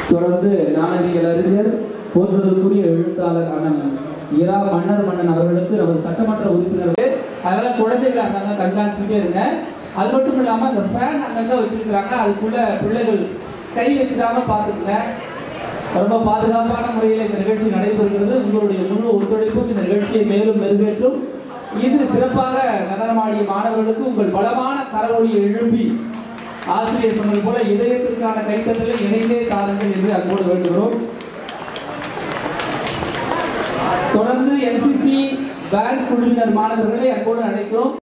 தொடர்ந்து நாணயவியல் அறிஞர் போற்றுதலுக்குரிய எழுத்தாளர் அண்ணன் இரா மன்னர் மன்னன் அவர்களுக்கு நமது சட்டமன்ற உறுப்பினர்கள் அதனால குழந்தைகளை அங்கங்க கண்காணிச்சுட்டே இருங்க அது மட்டும் இல்லாம அந்த ஃபேன் அங்கங்க வச்சிருக்கிறாங்க அதுக்குள்ள பிள்ளைகள் கை வச்சிடாம பார்த்துக்கங்க ரொம்ப பாதுகாப்பான முறையில் இந்த நிகழ்ச்சி நடைபெறுகிறது உங்களுடைய முழு ஒத்துழைப்பும் இந்த நிகழ்ச்சியை மேலும் மெருகேற்றும் இது சிறப்பாக நடனமாடிய மாணவர்களுக்கு உங்கள் பலமான கரவொலியை எழுப்பி ஆசிரியர் சொன்னது போல இதயத்திற்கான கைத்தட்டலை இணைந்தே தாருங்கள் என்று அன்போடு வேண்டுகிறோம் தொடர்ந்து என்சிசி பேங்க் குழுவினர் மாணவர்களை அன்போடு அழைக்கிறோம்